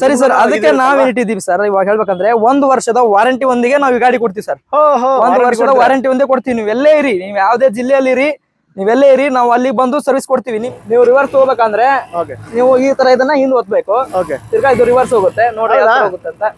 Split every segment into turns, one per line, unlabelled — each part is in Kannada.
ಸರಿ ಸರ್
ನಿಮ್ಗೂ
ಅದಕ್ಕೆ
ಇದಿರುತ್ತಲ್ವಾ?
ನಾವೇನ್ ಇಟ್ಟಿದೀವಿ ಸರ್ ಇವಾಗ ಹೇಳ್ಬೇಕಂದ್ರೆ ಒಂದು ವರ್ಷದ ವಾರಂಟಿ ಒಂದಿಗೆ ನಾವು ಈ ಗಾಡಿ ಕೊಡ್ತೀವಿ ಸರ್
ಹೋ ಹೋ
ಒಂದು
warranty
ವರ್ಷದ
ಕೊಡ್ತೀರಾ?
ವಾರಂಟಿ ಒಂದೇ ಕೊಡ್ತೀವಿ ನೀವು ಎಲ್ಲೇ ಇರಿ ನೀವು ಯಾವ್ದೇ ಜಿಲ್ಲೆಯಲ್ಲಿ ಇರಿ ನೀವೆಲ್ಲೇ ಇರಿ ನಾವು ಅಲ್ಲಿಗೆ ಬಂದು ಸರ್ವಿಸ್ ಕೊಡ್ತೀವಿ ನೀವ್- ನೀವು ರಿವರ್ಸ್ ಹೋಗ್ಬೇಕಂದ್ರೆ
ಓಕೆ
ನೀವು ಈ ತರ ಇದನ್ನ ಹಿಂದ್ ಒತ್ಬೇಕು
ಓಕೆ
ತಿರ್ಗಾ ಇದು ರಿವರ್ಸ್ ಹೋಗುತ್ತೆ ನೋಡಿ ಯಾವ ತರ
ಹೌದಾ?
ಹೋಗುತ್ತೆ ಅಂತ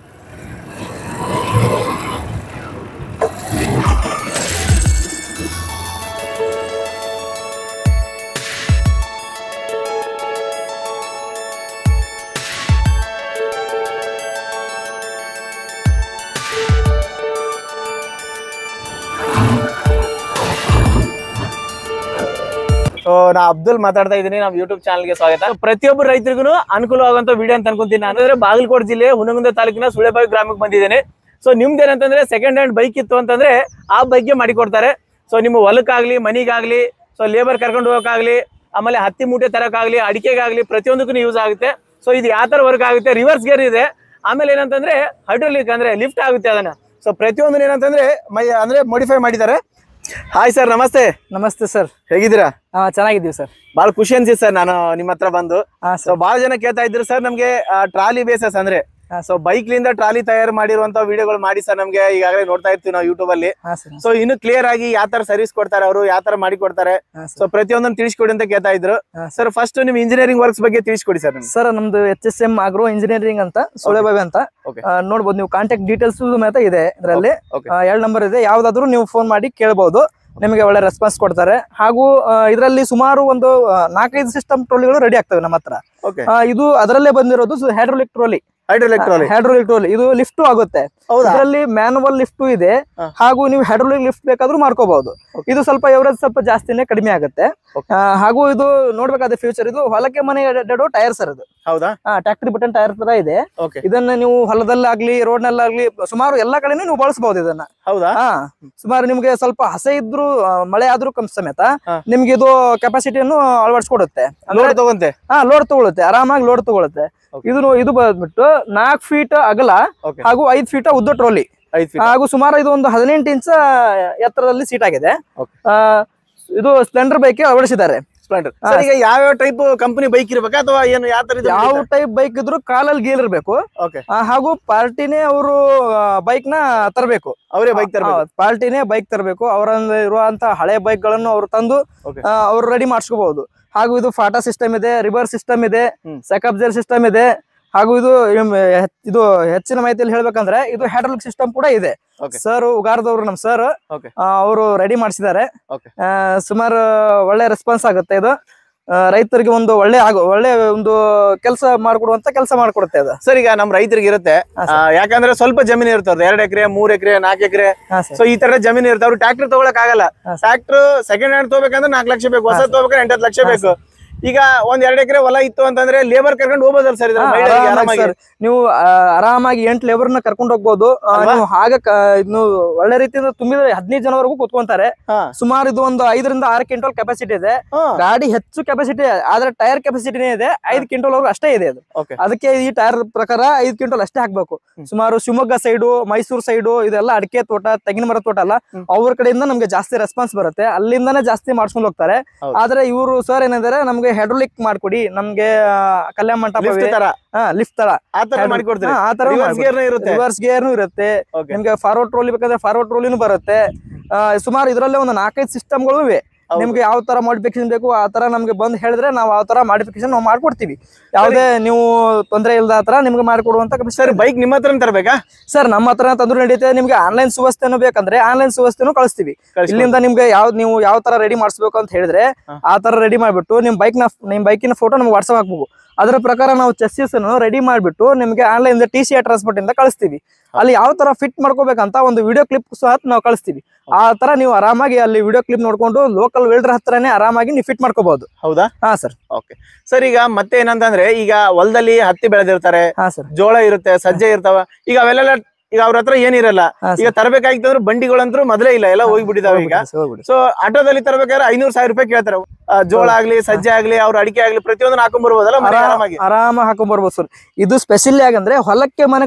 ಸೊ ನಾ ಅಬ್ದುಲ್ ಮಾತಾಡ್ತಾ ಇದ್ದೀನಿ ನಮ್ಮ ಯೂಟ್ಯೂಬ್ ಚಾನಲ್ಗೆ ಸ್ವಾಗತ ಪ್ರತಿಯೊಬ್ಬರು ರೈತರಿಗೂ ಅನುಕೂಲವಾಗುವಂತ ವಿಡಿಯೋ ಅಂತ ಅನ್ಕೊಂತೀನಿ ನಾನು ಅಂದ್ರೆ ಬಾಗಲಕೋಟೆ ಜಿಲ್ಲೆ ಹುನಗುಂದ ತಾಲೂಕಿನ ಸುಳೆಬಾವಿ ಗ್ರಾಮಕ್ಕೆ ಬಂದಿದ್ದೇನೆ ಸೊ ನಿಮ್ದು ಏನಂತಂದ್ರೆ ಸೆಕೆಂಡ್ ಹ್ಯಾಂಡ್ ಬೈಕ್ ಇತ್ತು ಅಂತಂದ್ರೆ ಆ ಬೈಕ್ಗೆ ಮಾಡಿಕೊಡ್ತಾರೆ ಸೊ ನಿಮ್ಮ ಹೊಲಕ್ಕಾಗ್ಲಿ ಮನಿಗಾಗ್ಲಿ ಸೊ ಲೇಬರ್ ಕರ್ಕೊಂಡು ಹೋಗೋಕ್ಕಾಗ್ಲಿ ಆಮೇಲೆ ಹತ್ತಿ ಮೂಟೆ ತರಕ್ಕಾಗ್ಲಿ ಅಡಿಕೆಗಾಗ್ಲಿ ಪ್ರತಿಯೊಂದಕ್ಕೂ ಯೂಸ್ ಆಗುತ್ತೆ ಸೊ ಇದು ಯಾವ ತರ ವರ್ಕ್ ಆಗುತ್ತೆ ರಿವರ್ಸ್ ಗೇರ್ ಇದೆ ಆಮೇಲೆ ಏನಂತಂದ್ರೆ ಹೈಡ್ರೋಲಿಕ್ ಅಂದ್ರೆ ಲಿಫ್ಟ್ ಆಗುತ್ತೆ ಅದನ್ನ ಸೊ ಪ್ರತಿಯೊಂದು ಏನಂತಂದ್ರೆ ಮೈ ಅಂದ್ರೆ ಮಾಡಿಫೈ ಮಾಡಿದ್ದಾರೆ ಹಾಯ್ ಸರ್ ನಮಸ್ತೆ
ನಮಸ್ತೆ ಸರ್
ಹೇಗಿದ್ದೀರಾ
ಹಾ ಚೆನ್ನಾಗಿದ್ದೀವಿ ಸರ್
ಬಾಳ ಖುಷಿ ಅನ್ಸಿತ್ತು ಸರ್ ನಾನು ನಿಮ್ಮ ಹತ್ರ ಬಂದು
ಹಾ
ಸೊ
ಸರ್
ಬಹಳ ಜನ ಕೇಳ್ತಾ ಇದ್ರು ಸರ್ ನಮ್ಗೆ ಟ್ರಾಲಿ ಬೇಸಸ್ ಅಂದ್ರೆ
ಹಾ
ಸೊ ಬೈಕ್ ಲಿಂದ ಟ್ರಾಲಿ ತಯಾರು ಮಾಡಿರುವಂತ ವಿಡಿಯೋಗಳು ಮಾಡಿ ಸರ್ ನಮ್ಗೆ ಈಗಾಗಲೇ ನೋಡ್ತಾ ಇರ್ತೀವಿ ನಾವು ಯೂಟ್ಯೂಬ್ ಅಲ್ಲಿ
ಹಾ ಸರ್
ಸೊ ಇನ್ನು ಕ್ಲಿಯರ್ ಆಗಿ ಯಾವ ತರ ಸರ್ವಿಸ್ ಕೊಡ್ತಾರೆ ಅವರು ಯಾವ ತರ ಮಾಡಿ ಕೊಡ್ತಾರೆ
ಹಾ
ಸೊ
ಸರ್
ಪ್ರತಿಯೊಂದನ್ನು ತಿಳಿಸ್ಕೊಡಿ ಅಂತ ಕೇಳ್ತಾ ಇದ್ರು
ಹಾ
ಸರ್ ಫಸ್ಟ್ ನಿಮ್ ಇಂಜಿನಿಯರಿಂಗ್ ವರ್ಕ್ಸ್ ಬಗ್ಗೆ ತಿಳಿಸ್ಕೊಡಿ ಸರ್ ನಿಮ್ಗೆ
ಸರ್ ನಮ್ದು H S M agro engineering ಅಂತ ಸುಳೆಬಾವಿ ಅಂತ
Okay.
ಆ, ನೋಡ್ಬೋದು ನೀವು ಕಾಂಟ್ಯಾಕ್ಟ್ ಡೀಟೇಲ್ಸ್ ಸಮೇತ ಇದೆ ಇದರಲ್ಲಿ
ಓಕೆ
ಎರಡು ನಂಬರ್ ಇದೆ ಯಾವ್ದಾದ್ರು ನೀವು ಫೋನ್ ಮಾಡಿ ಕೇಳ್ಬೋದು ನಿಮಗೆ ಒಳ್ಳೆ ರೆಸ್ಪಾನ್ಸ್ ಕೊಡ್ತಾರೆ ಹಾಗೂ ಇದರಲ್ಲಿ ಸುಮಾರು ಒಂದು ಆ, ನಾಲ್ಕೈದು ಸಿಸ್ಟಮ್ ಟ್ರೋಲಿಗಳು ರೆಡಿ ಆಗ್ತವೆ ನಮ್ಮ ಹತ್ರ
ಓಕೆ
ಆ, ಇದು ಅದರಲ್ಲೇ ಬಂದಿರೋದು hydraulic trolley
hydraulic trolley
hydraulic trolley ಇದು ಲಿಫ್ಟ್ ಆಗುತ್ತೆ
ಹೌದಾ
ಇದರಲ್ಲಿ ಮ್ಯಾನುವಲ್ ಲಿಫ್ಟ್ ಇದೆ
ಹಾ.
ಹಾಗೂ ನೀವು ಹೈಡ್ರೋಲಿಕ್ ಲಿಫ್ಟ್ ಬೇಕಾದ್ರೂ ಮಾಡ್ಕೋಬಹುದು
Okay.
ಇದು ಸ್ವಲ್ಪ ಎವರೇಜ್ ಸ್ವಲ್ಪ ಜಾಸ್ತಿನೇ ಕಡಿಮೆ ಆಗುತ್ತೆ
Okay.
ಆ, ಹಾಗೂ ಇದು ನೋಡ್ಬೇಕಾದ ಫ್ಯೂಚರ್ ಇದು ಹೊಲಕ್ಕೆ ಮನೆ ಟೈರ್ ಸರ್ ಇದು
ಹೌದಾ
ಟ್ಯಾಕ್ಟ್ರಿ ಬಟನ್ ಟೈರ್ ತರ ಇದೆ
ಓಕೆ
ಇದನ್ನ ನೀವು ಹೊಲದಲ್ಲಾಗ್ಲಿ ರೋಡ್ ನಲ್ಲಾಗ್ಲಿ ಸುಮಾರು ಎಲ್ಲಾ ಕಡೆನೂ ನೀವು ಬಳಸಬಹುದು ಇದನ್ನ
ಹೌದಾ
ಹಾ ಸುಮಾರು ನಿಮ್ಗೆ ಸ್ವಲ್ಪ ಹಸೆ ಇದ್ರು ಆ, ಮಳೆ ಆದ್ರೂ ಕಮ್ ಸಮೇತ
ಹಾ.
ನಿಮ್ಗೆ ಇದು ಕೆಪಾಸಿಟಿಯನ್ನು ಅಳವಡಿಸ್ಕೊಡುತ್ತೆ ಅಂದ್ರೆ
ಲೋಡ್ ತಗೊಂತೆ
ಹಾ ಲೋಡ್ ತಗೊಳುತ್ತೆ ಆರಾಮಾಗಿ ಲೋಡ್ ತಗೊಳುತ್ತೆ
Okay.
ಇದು ಇದು ಬಂದ್ಬಿಟ್ಟು ನಾಲ್ಕು ಫೀಟ್ ಅಗಲ
ಓಕೆ
ಹಾಗೂ ಐದ್ ಫೀಟ್ ಉದ್ದ ಟ್ರೋಲಿ
ಐದು ಫೀಟ್
ಹಾಗೂ ಸುಮಾರು ಇದು ಒಂದು ಹದಿನೆಂಟು ಇಂಚ್ ಎತ್ತರದಲ್ಲಿ ಸೀಟ್ ಆಗಿದೆ
Okay.
ಆ, ಇದು ಸ್ಪ್ಲೆಂಡರ್ ಬೈಕ್ ಅಳವಡಿಸಿದ್ದಾರೆ
ಸ್ಪ್ಲೆಂಡರ್
ಹಾ.
ಸರ್ ಈಗ ಯಾವ ಟೈಪ್ ಕಂಪನಿ ಬೈಕ್ ಇರ್ಬೇಕಾ ಅಥವಾ ಏನು ಯಾವ ತರ
ಯಾವ ಟೈಪ್ ಬೈಕ್ ಇದ್ರು ಕಾಲಲ್ಲಿ ಗೀಲ್ ಇರಬೇಕು
ಓಕೆ
ಹಾಗೂ ಪಾರ್ಟಿನೇ ಅವರು ಬೈಕ್ ನ ತರಬೇಕು
ಅವರೇ ಬೈಕ್ ತರಬೇಕು
ಪಾರ್ಟಿನೇ ಬೈಕ್ ತರಬೇಕು ಅವರಲ್ಲಿ ಇರುವಂತ ಹಳೆ ಬೈಕ್ ಗಳನ್ನು ಅವ್ರು ತಂದು
Okay.
ಆ, ಅವ್ರು ರೆಡಿ ಮಾಡಿಸ್ಕೋಬಹುದು ಹಾಗೂ ಇದು ಫಾಟಾ ಸಿಸ್ಟಮ್ ಇದೆ ರಿವರ್ಸ್ ಸಿಸ್ಟಮ್ ಇದೆ
ಹ್ಮ್.
ಸೆಕಬ್ಜರ್ ಸಿಸ್ಟಮ್ ಇದೆ ಹಾಗೂ ಇದು ಇಮ್- ಹೆ- ಇದು ಹೆಚ್ಚಿನ ಮಾಹಿತಿಯಲ್ಲಿ ಹೇಳ್ಬೇಕಂದ್ರೆ ಇದು ಹೈಡ್ರೋಲಿಕ್ ಸಿಸ್ಟಮ್ ಕೂಡ ಇದೆ
Okay.
ಸರ್ ಉಗಾರದವ್ರು ನಮ್ ಸರ್
Okay.
ಅವರು ರೆಡಿ ಮಾಡಿಸಿದ್ದಾರೆ
Okay.
ಸುಮಾರು ಒಳ್ಳೆ ರೆಸ್ಪಾನ್ಸ್ ಆಗುತ್ತೆ ಇದು ಆ, ರೈತರಿಗೆ ಒಂದು ಒಳ್ಳೆ ಆಗೋ ಒಳ್ಳೆ ಒಂದು ಕೆಲಸ ಮಾಡ್ಕೊಡುವಂತ ಕೆಲಸ ಮಾಡ್ಕೊಡುತ್ತೆ ಅದು
ಸರ್ ಈಗ ನಮ್ ರೈತರಿಗೆ ಇರುತ್ತೆ
ಹಾ,
ಆ, ಯಾಕಂದ್ರೆ ಸ್ವಲ್ಪ ಜಮೀನು ಇರ್ತವ್ರು ಎರಡ್ ಎಕರೆ ಮೂರ್ ಎಕರೆ ನಾಲ್ಕು ಎಕರೆ
ಹಾ ಸರ್
ಸೊ ಈ ತರ ಜಮೀನು ಇರ್ತಾವ್ರು ಟ್ರಾಕ್ಟರ್ ತಗೊಳಕ್ ಆಗಲ್ಲ
ಹಾ, ಸರ್.
ಟ್ರಾಕ್ಟರ್ ಸೆಕೆಂಡ್ ಹ್ಯಾಂಡ್ ತಗೋಬೇಕಂದ್ರೆ ನಾಲ್ಕು ಲಕ್ಷ ಬೇಕು ಹೊಸ
ಹಾ, ಸರ್.
ತಗೋಬೇಕಾದ್ರೆ ಎಂಟತ್ತು ಲಕ್ಷ
ಹಾ,
ಬೇಕು ಈಗ ಒಂದ್ ಎರಡ್ ಎಕರೆ ಹೊಲ ಇತ್ತು ಅಂತಂದ್ರೆ ಲೇಬರ್ ಕರ್ಕೊಂಡು ಹೋಗ್ಬೋದಲ್ಲ ಸರ್ ಇದ್ರ
ಹಾ,
ಮಹಿಳೆಯರಿಗೆ
ಆರಾಮಾಗಿ
ಆರಾಮಾಗಿ
ಸರ್. ನೀವು ಆ, ಆರಾಮಾಗಿ ಎಂಟ್ ಲೇಬರ್ ನ ಕರ್ಕೊಂಡು ಹೋಗ್ಬೋದು ಆ,
ಅಲ್ವಾ?
ನೀವು ಹಾಗೆ ಕ- ಇದ್ನು ಒಳ್ಳೆ ರೀತಿಯಿಂದ ತುಂಬಿದ್ರೆ ಹದಿನೈದು ಜನವರೆಗೂ ಕೂತ್ಕೊಂತಾರೆ
ಹಾ.
ಸುಮಾರು ಇದು ಒಂದು ಐದರಿಂದ ಆರು ಕ್ವಿಂಟಲ್ ಕೆಪಾಸಿಟಿ ಇದೆ
ಹಾ.
ಗಾಡಿ ಹೆಚ್ಚು ಕೆಪಾಸಿಟಿ ಆದ್ರೆ ಟೈರ್ ಕೆಪಾಸಿಟಿನೇ ಇದೆ ಐದು ಕ್ವಿಂಟಲ್ ವರೆಗೂ ಅಷ್ಟೇ ಇದೆ ಅದು
Okay.
ಅದಕ್ಕೆ ಈ ಟೈರ್ ಪ್ರಕಾರ ಐದು ಕ್ವಿಂಟಲ್ ಅಷ್ಟೇ ಹಾಕ್ಬೇಕು
ಹ್ಮ್.
ಸುಮಾರು ಶಿವಮೊಗ್ಗ ಸೈಡು ಮೈಸೂರು ಸೈಡು ಇದೆಲ್ಲ ಅಡಿಕೆ ತೋಟ ತೆಂಗಿನ ಮರ ತೋಟ ಅಲ್ಲ
ಹ್ಮ್.
ಅವ್ರ ಕಡೆಯಿಂದ ನಮ್ಗೆ ಜಾಸ್ತಿ ರೆಸ್ಪಾನ್ಸ್ ಬರುತ್ತೆ ಅಲ್ಲಿಂದಾನೇ ಜಾಸ್ತಿ ಮಾಡ್ಸ್ಕೊಂಡು ಹೋಗ್ತಾರೆ
ಹೌದು.
ಆದ್ರೆ ಇವರು ಸರ್ ಏನಿದ್ದಾರೆ ನಮ್ಗೆ ಹೆಡ್ರೋಲಿಕ್ ಮಾಡ್ಕೊಡಿ ನಮ್ಗೆ ಆ, ಕಲ್ಯಾಣ ಮಂಟಪ
ಲಿಫ್ಟ್ ತರ
ಲಿಫ್ಟ್ ತರ
ಆ ತರ ಮಾಡಿಕೊಡ್ತೀರಿ
ಹಾ, ಆ ತರ
ರಿವರ್ಸ್ ಗೇರ್ ಇರುತ್ತೆ
ರಿವರ್ಸ್ ಗೇರ್ನು ಇರುತ್ತೆ
Okay.
ನಿಮ್ಗೆ ಫಾರ್ವರ್ಡ್ ಟ್ರೋಲಿ ಬೇಕಂದ್ರೆ ಫಾರ್ವರ್ಡ್ ಟ್ರೋಲಿನೂ ಬರುತ್ತೆ ಆ, ಸುಮಾರು ಇದರಲ್ಲೇ ಒಂದು ನಾಲ್ಕೈದು ಸಿಸ್ಟಮ್ಗಳು ಇವೆ
ಹೌದು.
ನಿಮ್ಗೆ ಯಾವ ತರ ಮಾಡಿಫಿಕೇಶನ್ ಬೇಕು ಆ ತರ ನಮ್ಗೆ ಬಂದ್ ಹೇಳಿದ್ರೆ ನಾವು ಆ ತರ ಮಾಡಿಫಿಕೇಶನ್ ನಾವು ಮಾಡ್ಕೊಡ್ತೀವಿ ಯಾವುದೇ ನೀವು ತೊಂದರೆ ಇಲ್ಲದ ತರ ನಿಮ್ಗೆ ಮಾಡಿಕೊಡುವಂತ
ಸರ್ ಬೈಕ್ ನಿಮ್ಮ ಹತ್ರ ತರಬೇಕಾ
ಸರ್ ನಮ್ಮ ಹತ್ರ ತಂದ್ರು ನಡೀತೆ ನಿಮ್ಗೆ ಆನ್ಲೈನ್ ಸುವಸ್ಥೆನೂ ಬೇಕಂದ್ರೆ ಆನ್ಲೈನ್ ಸುವಸ್ಥೆನೂ ಕಳಿಸ್ತೀವಿ ಇಲ್ಲಿಂದ ನಿಮ್ಗೆ ಯಾವ್ದು ನೀವು ಯಾವ ತರ ರೆಡಿ ಮಾಡಿಸ್ಬೇಕು ಅಂತ ಹೇಳಿದ್ರೆ
ಹಾ.
ಆ ತರ ರೆಡಿ ಮಾಡ್ಬಿಟ್ಟು ನಿಮ್ ಬೈಕ್ ನ ನಿಮ್ ಬೈಕಿನ ಫೋಟೋ ನಮ್ಗೆ ವಾಟ್ಸಪ್ ಹಾಕ್ಬೇಕು ಅದರ ಪ್ರಕಾರ ನಾವು ಚೆಸ್ಸಸ್ ರೆಡಿ ಮಾಡ್ಬಿಟ್ಟು ನಿಮ್ಗೆ ಆನ್ಲೈನ್ ಟಿ ಸಿ ಟ್ರಾನ್ಸ್ಪೋರ್ಟ್ ಇಂದ ಕಳಿಸ್ತೀವಿ ಅಲ್ಲಿ ಯಾವ ತರ ಫಿಟ್ ಮಾಡ್ಕೋಬೇಕಂತ ಒಂದು ವಿಡಿಯೋ ಕ್ಲಿಪ್ ಸಹ ನಾವು ಕಳಿಸ್ತೀವಿ ಆ ತರ ನೀವು ಆರಾಮಾಗಿ ಅಲ್ಲಿ ವಿಡಿಯೋ ಕ್ಲಿಪ್ ನೋಡ್ಕೊಂಡು ಲೋಕಲ್ ವೆಲ್ಡರ್ ಹತ್ರನೇ ಆರಾಮಾಗಿ ನೀವು ಫಿಟ್ ಮಾಡ್ಕೋಬಹುದು
ಹೌದಾ
ಹಾ ಸರ್
ಓಕೆ ಸರ್ ಈಗ ಮತ್ತೆ ಏನಂತಂದ್ರೆ ಈಗ ಹೊಲದಲ್ಲಿ ಹತ್ತಿ ಬೆಳೆದಿರ್ತಾರೆ
ಹಾ ಸರ್
ಜೋಳ ಇರುತ್ತೆ ಸಜ್ಜೆ ಇರ್ತಾವ ಈಗ ಅವೆಲ್ಲ ಈಗ ಅವ್ರ ಹತ್ರ ಏನಿರಲ್ಲ
ಹಾ
ಈಗ ತರಬೇಕಾಗಿತ್ತು ಅಂದ್ರೆ ಬಂಡಿಗಳಂತೂ ಮೊದಲೇ ಇಲ್ಲ ಎಲ್ಲ ಹೋಗ್ಬಿಟ್ಟಿದಾವೆ ಈಗ ಸೊ ಆಟೋದಲ್ಲಿ ತರಬೇಕಾದ್ರೆ ಐನೂರು ಸಾವಿರ ರೂಪಾಯಿ ಕೇಳ್ತಾರೆ ಆ, ಜೋಳ ಆಗ್ಲಿ ಸಜ್ಜೆ ಆಗ್ಲಿ ಅವ್ರ ಅಡಿಕೆ ಆಗ್ಲಿ ಪ್ರತಿಯೊಂದನ್ನ ಹಾಕೊಂಡ್ ಬರ್ಬೋದಲ್ಲ ಮನೆಗೆ ಆರಾಮಾಗಿ
ಆರಾಮ ಹಾಕೊಂಡ್ ಬರ್ಬೋದು ಸರ್ ಇದು ಸ್ಪೆಷಲಿ ಆಗಂದ್ರೆ ಹೊಲಕ್ಕೆ ಮನೆಗಳೇ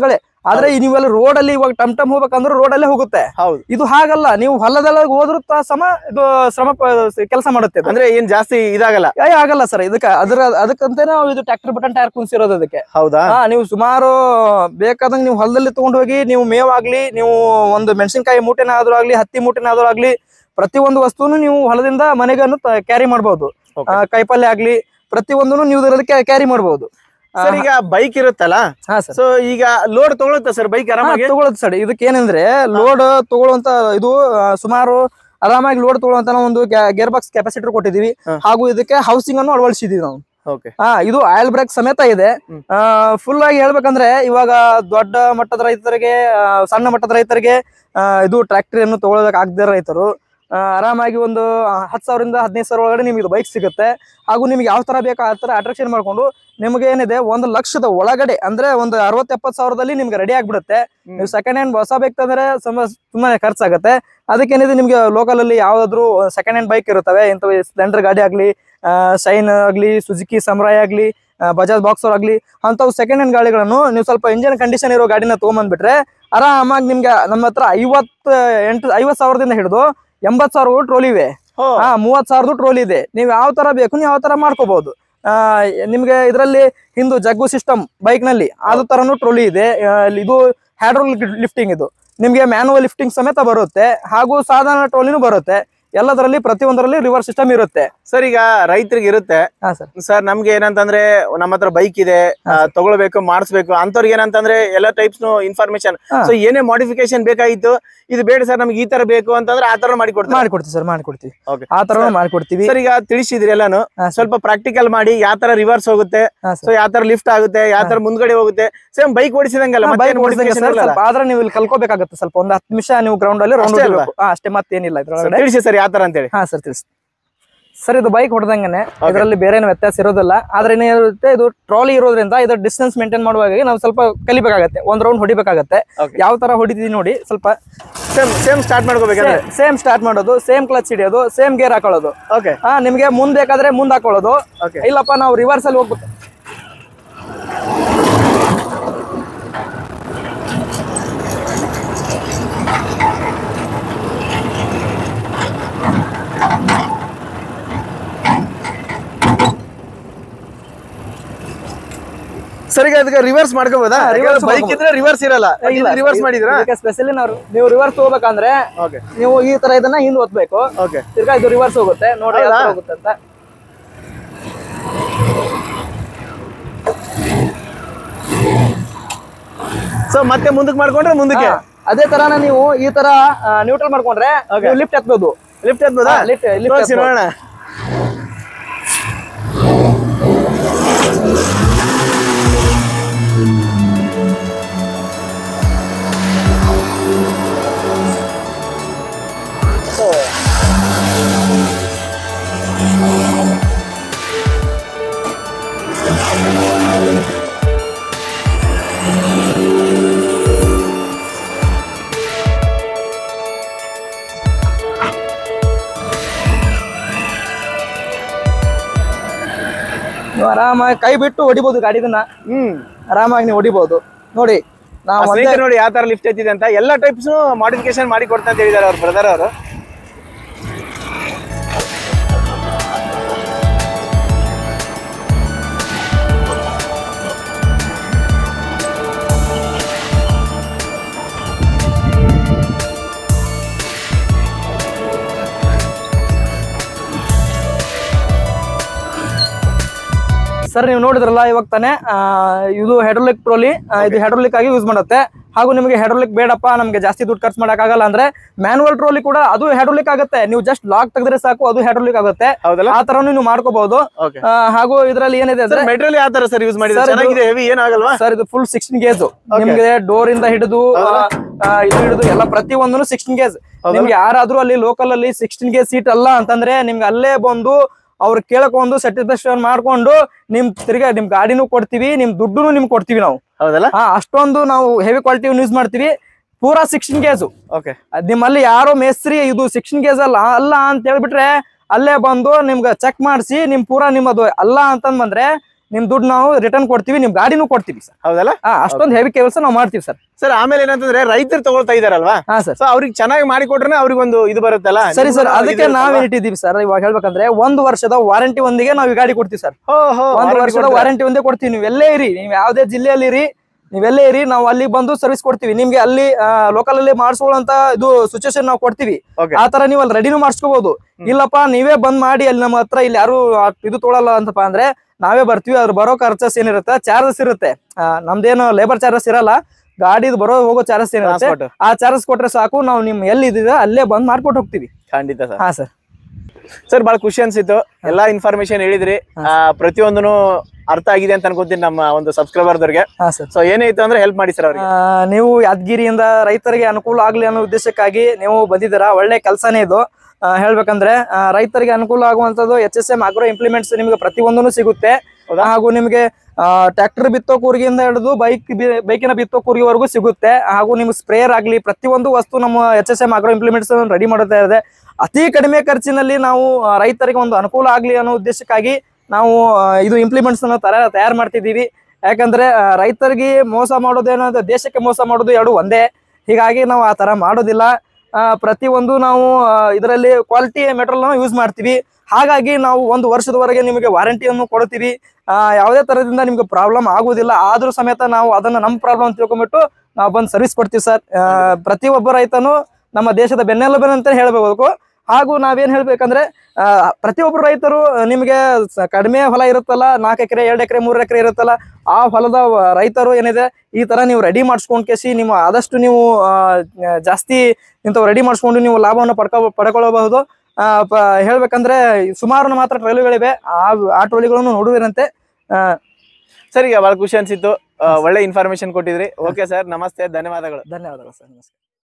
ಆದ್ರೆ ಈ ನೀವೆಲ್ಲ ರೋಡ್ ಅಲ್ಲಿ ಇವಾಗ ಟಮ್ ಟಮ್ ಹೋಗ್ಬೇಕಂದ್ರೆ ರೋಡ್ ಅಲ್ಲೇ ಹೋಗುತ್ತೆ
ಹೌದು
ಇದು ಹಾಗಲ್ಲ ನೀವು ಹೊಲದಲ್ಲ ಹೋದ್ರು ತ- ಸಮ ಇದು ಶ್ರಮ ಕೆಲಸ ಮಾಡುತ್ತೆ ಇದು.
ಅಂದ್ರೆ ಏನ್ ಜಾಸ್ತಿ ಇದಾಗಲ್ಲ
ಏ, ಆಗಲ್ಲ ಸರ್ ಇದಕ್ಕೆ ಅದ್ರ ಅದಕ್ಕಂತಾನೆ ನಾವು ಇದು ಟ್ರ್ಯಾಕ್ಟರ್ ಬಟನ್ ಟೈರ್ ಕುಂಸಿರೋದು ಅದಕ್ಕೆ
ಹೌದಾ
ಹಾ ನೀವು ಸುಮಾರು ಬೇಕಾದಂಗ ನೀವು ಹೊಲದಲ್ಲಿ ತಗೊಂಡು ಹೋಗಿ ನೀವು ಮೇವಾಗ್ಲಿ ನೀವು ಒಂದು ಮೆಣಸಿನಕಾಯಿ ಮೂಟೆನಾದ್ರೂ ಆಗ್ಲಿ ಹತ್ತಿ ಮೂಟೆನಾದ್ರೂ ಆಗ್ಲಿ ಪ್ರತಿಯೊಂದು ವಸ್ತುನು ನೀವು ಹೊಲದಿಂದ ಮನೆಗನ್ನು ಕ್ಯಾರಿ ಮಾಡಬಹುದು
Okay.
ಕೈಪಲ್ಯ ಆಗ್ಲಿ ಪ್ರತಿಯೊಂದನ್ನು ನೀವು ಇದರಲ್ಲಿ ಕ್ಯಾರಿ ಮಾಡಬಹುದು
ಸರ್ ಈಗ ಬೈಕ್ ಇರುತ್ತಲ್ಲ
ಹಾ ಸರ್
ಸೊ ಈಗ ಲೋಡ್ ತಗೊಳುತ್ತಾ ಸರ್ ಬೈಕ್ ಆರಾಮಾಗಿ
ತಗೊಳ್ಳೋದು ಸರ್ ಇದಕ್ಕೆ ಏನಂದ್ರೆ ಲೋಡ್ ತಗೊಳ್ಳುವಂತ ಇದು ಆ, ಸುಮಾರು ಆರಾಮಾಗಿ ಲೋಡ್ ತಗೊಳ್ಳುವಂತ ನಾವು ಒಂದು ಗೇರ್ ಬಾಕ್ಸ್ ಕೆಪಾಸಿಟರ್ ಕೊಟ್ಟಿದೀವಿ
ಹಾ.
ಹಾಗೂ ಇದಕ್ಕೆ ಹೌಸಿಂಗ್ ಅನ್ನು ಅಳವಡಿಸಿದೀವಿ ನಾವು
ಓಕೆ
ಹಾ ಇದು ಆಯಿಲ್ ಬ್ರೇಕ್ ಸಮೇತ ಇದೆ
ಹ್ಮ್.
ಫುಲ್ ಆಗಿ ಹೇಳ್ಬೇಕಂದ್ರೆ ಇವಾಗ ದೊಡ್ಡ ಮಟ್ಟದ ರೈತರಿಗೆ ಆ, ಸಣ್ಣ ಮಟ್ಟದ ರೈತರಿಗೆ ಆ, ಇದು ಟ್ರ್ಯಾಕ್ಟರ್ ಅನ್ನು ತಗೊಳ್ಳೋದಕ್ಕೆ ಆಗದೇ ರೈತರು ಆ, ಆರಾಮಾಗಿ ಒಂದು ಹತ್ತು ಸಾವಿರದಿಂದ ಹದಿನೈದು ಸಾವಿರ ಒಳಗಡೆ ನಿಮಗೆ ಬೈಕ್ ಸಿಗುತ್ತೆ ಹಾಗೂ ನಿಮ್ಗೆ ಯಾವ ತರ ಬೇಕು ಆ ತರ ಅಟ್ರಾಕ್ಷನ್ ಮಾಡ್ಕೊಂಡು ನಿಮ್ಗೆ ಏನಿದೆ ಒಂದು ಲಕ್ಷದ ಒಳಗಡೆ ಅಂದ್ರೆ ಒಂದು ಅರವತ್ತು ಎಪ್ಪತ್ತು ಸಾವಿರದಲ್ಲಿ ನಿಮ್ಗೆ ರೆಡಿ ಆಗ್ಬಿಡುತ್ತೆ ನೀವು ಸೆಕೆಂಡ್ ಹ್ಯಾಂಡ್ ಹೊಸ ಬೈಕ್ ತಂದ್ರೆ ಸಮ ತುಂಬಾನೇ ಖರ್ಚಾಗುತ್ತೆ ಅದಕ್ಕೇನಿದೆ ನಿಮ್ಗೆ ಲೋಕಲ್ ಅಲ್ಲಿ ಯಾವ್ದಾದ್ರು ಸೆಕೆಂಡ್ ಹ್ಯಾಂಡ್ ಬೈಕ್ ಇರುತ್ತವೆ ಇಂಥವು ಸ್ಪ್ಲೆಂಡರ್ ಗಾಡಿ ಆಗ್ಲಿ ಶೈನ್ ಆಗ್ಲಿ ಸುಜುಕಿ ಸಮರಾಯ್ ಆಗ್ಲಿ ಆ, ಬಜಾಜ್ ಬಾಕ್ಸರ್ ಆಗ್ಲಿ ಅಂತವು ಸೆಕೆಂಡ್ ಹ್ಯಾಂಡ್ ಗಾಡಿಗಳನ್ನು ನೀವು ಸ್ವಲ್ಪ ಇಂಜಿನ್ ಕಂಡೀಷನ್ ಇರೋ ಗಾಡಿನ ತಗೊಂಬಂದ್ಬಿಟ್ರೆ ಆರಾಮಾಗಿ ನಿಮ್ಗೆ ನಮ್ಮ ಹತ್ರ ಐವತ್ತು ಎಂಟು ಐವತ್ತು ಸಾವಿರದಿಂದ ಹಿಡಿದು ಎಂಬತ್ತು ಸಾವಿರ ಟ್ರೋಲಿ ಇವೆ ಹಾ ಮೂವತ್ ಸಾವಿರದ್ದು ಟ್ರೋಲಿ ಇದೆ ನೀವು ಯಾವ ತರ ಬೇಕು ನೀವು ಯಾವ ತರ ಮಾಡ್ಕೋಬಹುದು ಆ ನಿಮ್ಗೆ ಇದರಲ್ಲಿ ಹಿಂದು ಜಗ್ಗು ಸಿಸ್ಟಮ್ ಬೈಕ್ ನಲ್ಲಿ ಅದು ತರನು ಟ್ರೋಲಿ ಇದೆ ಆ, ಇದು ಹ್ಯಾಡ್ರೋಲಿಕ್ ಲಿಫ್ಟಿಂಗ್ ಇದು ನಿಮ್ಗೆ ಮ್ಯಾನುವಲ್ ಲಿಫ್ಟಿಂಗ್ ಸಮೇತ ಬರುತ್ತೆ ಹಾಗೂ ಸಾಧಾರಣ ಟ್ರೋಲಿನೂ ಬರುತ್ತೆ ಎಲ್ಲದರಲ್ಲಿ ಪ್ರತಿಯೊಂದರಲ್ಲಿ ರಿವರ್ಸ್ ಸಿಸ್ಟಮ್ ಇರುತ್ತೆ
ಸರ್ ಈಗ ರೈತರಿಗೆ ಇರುತ್ತೆ
ಹಾ ಸರ್
ಸರ್ ನಮ್ಗೆ ಏನಂತಂದ್ರೆ ನಮ್ಮ ಹತ್ರ ಬೈಕ್ ಇದೆ ಆ, ತಗೊಳ್ಬೇಕು ಮಾಡಿಸ್ಬೇಕು ಅಂತವ್ರಿಗೆ ಏನಂತಂದ್ರೆ ಎಲ್ಲ ಟೈಪ್ಸ್ ಇನ್ಫಾರ್ಮೇಶನ್
ಹಾ.
ಸೊ ಏನೇ ಮಾಡಿಫಿಕೇಶನ್ ಬೇಕಾಗಿತ್ತು ಇದು ಬೇಡ ಸರ್ ನಮ್ಗೆ ಈ ತರ ಬೇಕು ಅಂತಂದ್ರೆ ಆ ತರ ಮಾಡಿ ಕೊಡ್ತಾರೆ
ಮಾಡಿಕೊಡ್ತೀವಿ ಸರ್ ಮಾಡಿಕೊಡ್ತೀವಿ
Okay.
ಆ ತರ ಮಾಡಿಕೊಡ್ತೀವಿ
ಸರ್ ಈಗ ತಿಳಿಸಿದ್ರಿ ಎಲ್ಲಾನು
ಹಾ, ಸರ್.
ಸ್ವಲ್ಪ ಪ್ರಾಕ್ಟಿಕಲ್ ಮಾಡಿ ಯಾವ ತರ ರಿವರ್ಸ್ ಹೋಗುತ್ತೆ
ಹಾ,
ಸೊ
ಸರ್.
ಯಾವ ತರ ಲಿಫ್ಟ್ ಆಗುತ್ತೆ ಯಾವ ತರ ಮುಂದ್ಗಡೆ ಹೋಗುತ್ತೆ ಸೇಮ್ ಬೈಕ್ ಓಡಿಸಿದಂಗಲ್ಲ
ಹಾ,
ಮತ್ತೇನ್
bike ಓಡ್ಸಂಗೆ
modification
ಸರ್,
ಇರಲ್ಲ?
ಸ್ವಲ್ಪ ಆದ್ರೆ ನೀವು ಇಲ್ಲಿ ಕಲ್ಕೋಬೇಕಾಗುತ್ತೆ ಸ್ವಲ್ಪ ಒಂದು ಹತ್ತು ನಿಮಿಷ ನೀವು ಗ್ರೌಂಡ್ ಅಲ್ಲಿ ರೌಂಡ್
ಅಷ್ಟೇ ಅಲ್ವಾ?
ಹೊಡಿಬೇಕು ಹಾ ಅಷ್ಟೇ ಮತ್ತೇನಿಲ್ಲ
So,
ಇದ್ರೊಳಗಡೆ
ತಿಳಿಸಿ ಸರ್ ಯಾವ ತರ ಅಂತೇಳಿ
ಹಾ ಸರ್ ತಿಳಿಸಿ ಸರ್ ಇದು ಬೈಕ್ ಹೊಡೆದಂಗನೆ ಇದರಲ್ಲಿ ಬೇರೆ ಏನು ವ್ಯತ್ಯಾಸ ಇರೋದಿಲ್ಲ ಆದ್ರೆ ಏನಿರುತ್ತೆ ಇದು ಟ್ರಾಲಿ ಇರೋದ್ರಿಂದ ಇದ್ರ ಡಿಸ್ಟೆನ್ಸ್ ಮೇಂಟೈನ್ ಮಾಡುವಾಗ ನಾವು ಸ್ವಲ್ಪ ಕಲಿಬೇಕಾಗತ್ತೆ ಒಂದ್ ರೌಂಡ್ ಹೊಡಿಬೇಕಾಗತ್ತೆ
Okay.
ಯಾವ ತರ ಹೊಡಿತೀವಿ ನೋಡಿ ಸ್ವಲ್ಪ
ಸೇಮ್ ಸೇಮ್ ಸ್ಟಾರ್ಟ್ ಮಾಡ್ಕೋಬೇಕಂದ್ರೆ
ಸೇಮ್ ಸ್ಟಾರ್ಟ್ ಮಾಡೋದು ಸೇಮ್ ಕ್ಲಚ್ ಹಿಡಿಯೋದು ಸೇಮ್ ಗೇರ್ ಹಾಕೊಳ್ಳೋದು
ಓಕೆ
ಹಾ ನಿಮ್ಗೆ ಮುಂದ್ ಬೇಕಾದ್ರೆ ಮುಂದ್ ಹಾಕೊಳ್ಳೋದು
Okay.
ಇಲ್ಲಪ್ಪ ನಾವು ರಿವರ್ಸ್ ಅಲ್ಲಿ ಹೋಗ್ಬೇಕು
ಸರ್ ಈಗ ಅದಕ್ಕೆ ರಿವರ್ಸ್ ಮಾಡ್ಕೋಬೋದಾ
ಹಾ, reverse
ಬೈಕ್ ಇದ್ರೆ ರಿವರ್ಸ್ ಇರಲ್ಲ ರಿವರ್ಸ್ ಮಾಡಿದ್ರಾ
ಸ್ಪೆಷಲಿ ನಾವು ನೀವು ರಿವರ್ಸ್ ಹೋಗ್ಬೇಕಂದ್ರೆ
ಓಕೆ
ನೀವು ಈ ತರ ಇದನ್ನ ಹಿಂದ್ ಒತ್ಬೇಕು
ಓಕೆ
ತಿರ್ಗಾ ಇದು ರಿವರ್ಸ್ ಹೋಗುತ್ತೆ ನೋಡಿ ಯಾವ ತರ
ಹೌದಾ?
ಹೋಗುತ್ತೆ ಅಂತ
ಸೊ ಮತ್ತೆ ಮುಂದಕ್ಕೆ ಮಾಡ್ಕೊಂಡ್ರೆ ಮುಂದಕ್ಕೆ
ಹಾ, ಅದೇ ತರಾನ ನೀವು ಈ ತರ ನ್ಯೂಟ್ರಲ್ ಮಾಡ್ಕೊಂಡ್ರೆ
Okay.
ಲಿಫ್ಟ್ ಎತ್ಬೋದು
ಲಿಫ್ಟ್ ಎತ್ಬೋದಾ
ಹಾ, lift- lift
ತೋರ್ಸಿ
ಎತ್ಬೋದು.
ನೋಡೋಣ
ನೀವು ಆರಾಮಾಗಿ ಕೈ ಬಿಟ್ಟು ಹೊಡಿಬೋದು ಗಾಡಿದನ್ನ
ಹ್ಮ್
ಆರಾಮಾಗಿ ನೀವು ಹೊಡಿಬೋದು ನೋಡಿ ನಾವು
ಆ
ಒಂದೇ
ಸ್ನೇಹಿತರು ನೋಡಿ ಯಾವ ತರ ಲಿಫ್ಟ್ ಎತ್ತಿದೆ ಅಂತ ಎಲ್ಲ ಟೈಪ್ಸ್ ಮಾಡಿಫಿಕೇಶನ್ ಮಾಡಿ ಕೊಡ್ತಾ ಅಂತ ಹೇಳಿದಾರೆ ಅವ್ರ ಬ್ರದರ್ ಅವರು
ಸರ್ ನೀವು ನೋಡಿದ್ರಲ್ಲ ಇವಾಗ ತಾನೇ ಆ, ಇದು ಹೆಡ್ರೋಲಿಕ್ ಟ್ರೋಲಿ ಇದು ಹೆಡ್ರೋಲಿಕ್ ಆಗಿ ಯೂಸ್ ಮಾಡುತ್ತೆ ಹಾಗೂ ನಿಮಗೆ ಹೆಡ್ರೋಲಿಕ್ ಬೇಡಪ್ಪ ನಮಗೆ ಜಾಸ್ತಿ ದುಡ್ಡು ಖರ್ಚು ಮಾಡಕ್ಕಾಗಲ್ಲ ಅಂದ್ರೆ ಮ್ಯಾನುವಲ್ ಟ್ರೋಲಿ ಕೂಡ ಅದು ಹೆಡ್ರೋಲಿಕ್ ಆಗುತ್ತೆ ನೀವು ಜಸ್ಟ್ ಲಾಕ್ ತೆಗೆದ್ರೆ ಸಾಕು ಅದು ಹೆಡ್ರೋಲಿಕ್ ಆಗುತ್ತೆ
ಹೌದಲ್ಲ
ಆ ತರನು ನೀವು ಮಾಡ್ಕೋಬಹುದು
ಓಕೆ
ಹಾಗೂ ಇದರಲ್ಲಿ ಏನಿದೆ ಅಂದ್ರೆ
ಮೆಟೀರಿಯಲ್ ಯಾವ ತರ ಸರ್ ಯೂಸ್ ಮಾಡಿದ್ರೆ
Sir, ಇದು-
ಚೆನ್ನಾಗಿದೆ ಹೆವಿ ಏನಾಗಲ್ವಾ
ಸರ್ ಇದು ಫುಲ್ ಸಿಕ್ಸ್ಟೀನ್ ಗೇಜ್ ನಿಮ್ಗೆ ಡೋರ್ ಇಂದ ಹಿಡಿದು ಆ, ಆ, ಇದು ಹಿಡಿದು ಎಲ್ಲ ಪ್ರತಿ ಒಂದನು ಸಿಕ್ಸ್ಟೀನ್ ಗೇಜ್ ನಿಮ್ಗೆ ಯಾರಾದ್ರೂ ಅಲ್ಲಿ ಲೋಕಲ್ ಅಲ್ಲಿ ಸಿಕ್ಸ್ಟೀನ್ ಗೇಜ್ ಸೀಟ್ ಅಲ್ಲ ಅಂತಂದ್ರೆ ನಿಮ್ಗೆ ಅಲ್ಲೇ ಬಂದು ಅವ್ರು ಕೇಳ್ಕೊಂಡು ಸ್ಯಾಟಿಸ್ಫ್ಯಾಕ್ಷನ್ ಮಾಡ್ಕೊಂಡು ನಿಮ್ ತಿರ್ಗಾ ನಿಮ್ ಗಾಡಿನೂ ಕೊಡ್ತೀವಿ ನಿಮ್ ದುಡ್ಡುನು ನಿಮ್ಗೆ ಕೊಡ್ತೀವಿ ನಾವು
ಹೌದಲ್ಲ
ಹಾ ಅಷ್ಟೊಂದು ನಾವು ಹೆವಿ ಕ್ವಾಲಿಟಿ ಯೂಸ್ ಮಾಡ್ತೀವಿ ಪೂರಾ ಸಿಕ್ಸ್ಟೀನ್ ಗೇಜು
ಓಕೆ
ಅದ್ ನಿಮ್ಮಲ್ಲಿ ಯಾರೋ ಮೇಸ್ತ್ರಿ ಇದು ಸಿಕ್ಸ್ಟೀನ್ ಗೇಜ್ ಅಲ್ಲ ಅಲ್ಲ ಅಂತ ಹೇಳ್ಬಿಟ್ರೆ ಅಲ್ಲೇ ಬಂದು ನಿಮ್ಗೆ ಚೆಕ್ ಮಾಡಿಸಿ ನಿಮ್ ಪೂರಾ ನಿಮ್ಮದು ಅಲ್ಲ ಅಂತಂದ್ ಬಂದ್ರೆ ನಿಮ್ ದುಡ್ಡು ನಾವು ರಿಟರ್ನ್ ಕೊಡ್ತೀವಿ ನಿಮ್ ಗಾಡಿನೂ ಕೊಡ್ತೀವಿ ಸರ್
ಹೌದಲ್ಲ
ಅಷ್ಟೊಂದು ಹೆವಿ ಕೆಲಸ ನಾವು ಮಾಡ್ತೀವಿ ಸರ್
ಸರ್ ಆಮೇಲೆ ಏನಂತಂದ್ರೆ ರೈತರು ತಗೊಳ್ತಾ ಇದಾರಲ್ವಾ
ಹಾ ಸರ್
ಸೊ ಅವ್ರಿಗೆ ಚೆನ್ನಾಗಿ ಮಾಡಿ ಕೊಟ್ರೆ ಅವ್ರಿಗೊಂದು ಇದು ಬರುತ್ತಲ್ಲ
ಸರಿ ಸರ್
ನಿಮ್ಗೂ
ಅದಕ್ಕೆ
ಇದು
ನಾವ್
ಇರುತ್ತಲ್ವಾ?
ಇಟ್ಟಿದ್ದೀವಿ ಸರ್ ಇವಾಗ ಹೇಳ್ಬೇಕಂದ್ರೆ ಒಂದು ವರ್ಷದ ವಾರಂಟಿ ಒಂದಿಗೆ ನಾವು ಈ ಗಾಡಿ ಕೊಡ್ತೀವಿ ಸರ್
ಹೋ, ಹೋ,
ಒಂದು
warranty
ವರ್ಷದ
ಕೊಡ್ತಾರೆ.
ವಾರಂಟಿ ಒಂದೇ ಕೊಡ್ತೀವಿ ನೀವು ಎಲ್ಲೇ ಇರಿ ನೀವು ಯಾವ್ದೇ ಜಿಲ್ಲೆಯಲ್ಲಿ ಇರಿ ನೀವೆಲ್ಲೇ ಇರಿ ನಾವು ಅಲ್ಲಿ ಬಂದು ಸರ್ವಿಸ್ ಕೊಡ್ತೀವಿ ನಿಮ್ಗೆ ಅಲ್ಲಿ ಲೋಕಲ್ ಅಲ್ಲಿ ಮಾಡಿಸ್ಕೊಳ್ಳೋಂತ ಇದು ಸಿಚುವೇಶನ್ ನಾವು ಕೊಡ್ತೀವಿ
Okay.
ಆ ತರ ನೀವು ಅಲ್ಲಿ ರೆಡಿನೂ ಮಾಡಿಸ್ಕೋಬಹುದು ಇಲ್ಲಪ್ಪ ನೀವೇ ಬಂದ್ ಮಾಡಿ ಅಲ್ಲಿ ನಮ್ಮ ಹತ್ರ ಇಲ್ಲಿ ಯಾರು ಆ ಇದು ತೊಗೊಳಲ್ಲ ಅಂತಪ್ಪ ಅಂದ್ರೆ ನಾವೇ ಬರ್ತೀವಿ ಅದ್ರ ಬರೋ ಖರ್ಚಸ್ ಏನಿರುತ್ತೆ ಚಾರ್ಜಸ್ ಇರುತ್ತೆ ಆ, ನಮ್ದೇನು ಲೇಬರ್ ಚಾರ್ಜಸ್ ಇರಲ್ಲ ಗಾಡಿದು ಬರೋ ಹೋಗೋ ಚಾರ್ಜಸ್ ಏನಿರುತ್ತೆ
Transport.
ಆ ಚಾರ್ಜಸ್ ಕೊಟ್ರೆ ಸಾಕು ನಾವು ನಿಮ್ ಎಲ್ಲಿ ಇದ್ದೀರಾ ಅಲ್ಲೇ ಬಂದ್ ಮಾಡ್ಕೊಟ್ಟು ಹೋಗ್ತೀವಿ
ಖಂಡಿತ ಸರ್
ಹಾ ಸರ್
ಸರ್ ಬಹಳ ಖುಷಿ ಅನ್ಸಿತ್ತು ಎಲ್ಲಾ ಇನ್ಫಾರ್ಮೇಶನ್ ಹೇಳಿದ್ರಿ ಆ, ಪ್ರತಿಯೊಂದನು ಅರ್ಥ ಆಗಿದೆ ಅಂತ ಅನ್ಕೊಂತೀನಿ ನಮ್ಮ ಒಂದು ಸಬ್ಸ್ಕ್ರೈಬರ್ದವ್ರಿಗೆ
ಹಾ ಸರ್
ಸೊ ಏನೇ ಇತ್ತು ಅಂದ್ರೆ ಹೆಲ್ಪ್ ಮಾಡಿ ಸರ್ ಅವ್ರಿಗೆ
ಆ, ನೀವು ಯಾದಗಿರಿಯಿಂದ ರೈತರಿಗೆ ಅನುಕೂಲ ಆಗ್ಲಿ ಅನ್ನೋ ಉದ್ದೇಶಕ್ಕಾಗಿ ನೀವು ಬಂದಿದ್ದೀರಾ ಒಳ್ಳೆ ಕೆಲಸನೇ ಇದು ಆ, ಹೇಳ್ಬೇಕಂದ್ರೆ ಆ, ರೈತರಿಗೆ ಅನುಕೂಲ ಆಗುವಂತದ್ದು H S M agro implements ನಿಮಗೆ ಪ್ರತಿಯೊಂದೂ ಸಿಗುತ್ತೆ
ಹೌದಾ?
ಹಾಗೂ ನಿಮಗೆ ಟ್ರ್ಯಾಕ್ಟರ್ ಬಿತ್ತೋ ಕೂರಿಗೆಯಿಂದ ಹಿಡಿದು ಬೈಕ್ ಬೈಕಿನ ಬಿತ್ತೋ ಕೂರಿಗೆವರೆಗೂ ಸಿಗುತ್ತೆ ಹಾಗೂ ನಿಮ್ಗೆ ಸ್ಪ್ರೇಯರ್ ಆಗ್ಲಿ ಪ್ರತಿಯೊಂದು ವಸ್ತು ನಮ್ಮ H S M agro implements ready ಮಾಡುತ್ತಾ ಇದೆ ಅತಿ ಕಡಿಮೆ ಖರ್ಚಿನಲ್ಲಿ ನಾವು ಆ, ರೈತರಿಗೆ ಒಂದು ಅನುಕೂಲ ಆಗ್ಲಿ ಅನ್ನೋ ಉದ್ದೇಶಕ್ಕಾಗಿ ನಾವು ಆ, ಇದು ಇಂಪ್ಲಿಮೆಂಟ್ಸ್ ಅನ್ನು ತರ ತಯಾರು ಮಾಡ್ತಿದ್ದೀವಿ ಯಾಕಂದ್ರೆ ಆ, ರೈತರಿಗೆ ಮೋಸ ಮಾಡೋದೇನೋ ಅಂದ್ರೆ ದೇಶಕ್ಕೆ ಮೋಸ ಮಾಡೋದು ಎರಡು ಒಂದೇ ಹೀಗಾಗಿ ನಾವು ಆ ತರ ಮಾಡೋದಿಲ್ಲ ಆ, ಪ್ರತಿಯೊಂದು ನಾವು ಇದರಲ್ಲಿ ಕ್ವಾಲಿಟಿ ಮೆಟೀರಿಯಲ್ ಯೂಸ್ ಮಾಡ್ತೀವಿ ಹಾಗಾಗಿ ನಾವು ಒಂದು ವರ್ಷದವರೆಗೆ ನಿಮಗೆ ವಾರಂಟಿಯನ್ನು ಕೊಡ್ತೀವಿ ಆ, ಯಾವುದೇ ತರದಿಂದ ನಿಮ್ಗೆ ಪ್ರಾಬ್ಲಮ್ ಆಗುವುದಿಲ್ಲ ಆದ್ರೂ ಸಮೇತ ನಾವು ಅದನ್ನ ನಮ್ಮ ಪ್ರಾಬ್ಲಮ್ ಅಂತ ತಿಳ್ಕೊಂಡ್ಬಿಟ್ಟು ನಾವು ಬಂದು ಸರ್ವಿಸ್ ಕೊಡ್ತೀವಿ ಸರ್ ಪ್ರತಿಯೊಬ್ಬ ರೈತನು ನಮ್ಮ ದೇಶದ ಬೆನ್ನೆಲುಬೆನ್ ಅಂತ ಹೇಳ್ಬೇಕು ಹಾಗೂ ನಾವೇನ್ ಹೇಳ್ಬೇಕಂದ್ರೆ ಆ, ಪ್ರತಿಯೊಬ್ಬರು ರೈತರು ನಿಮಗೆ ಸ- ಕಡಿಮೆ ಹೊಲ ಇರುತ್ತಲ್ಲ ನಾಲ್ಕು ಎಕರೆ ಎರಡು ಎಕರೆ ಮೂರು ಎಕರೆ ಇರುತ್ತಲ್ಲ ಆ ಹೊಲದ ವ- ರೈತರು ಏನಿದೆ ಈ ತರ ನೀವು ರೆಡಿ ಮಾಡಿಸ್ಕೊಂಡ್ ಕೇಸಿ ನೀವು ಆದಷ್ಟು ನೀವು ಆ, ಜಾಸ್ತಿ ಇಂಥವು ರೆಡಿ ಮಾಡಿಸ್ಕೊಂಡು ನೀವು ಲಾಭವನ್ನು ಪಡ್ಕೊ ಪಡ್ಕೊಳ್ಳಬಹುದು ಆ, ಪ- ಹೇಳ್ಬೇಕಂದ್ರೆ ಸುಮಾರು ಮಾತ್ರ ಟ್ರೈಲುಗಳಿವೆ ಆ ಆ ಟ್ರೋಲಿಗಳನ್ನು ನೋಡುವಿರಂತೆ ಆ,
ಸರ್ ಈಗ ಬಹಳ ಖುಷಿ ಅನ್ಸಿತ್ತು ಆ, ಒಳ್ಳೆ ಇನ್ಫಾರ್ಮೇಶನ್ ಕೊಟ್ಟಿದ್ರಿ ಓಕೆ ಸರ್ ನಮಸ್ತೆ ಧನ್ಯವಾದಗಳು
ಧನ್ಯವಾದಗಳು ಸರ್ ನಮಸ್ಕಾರ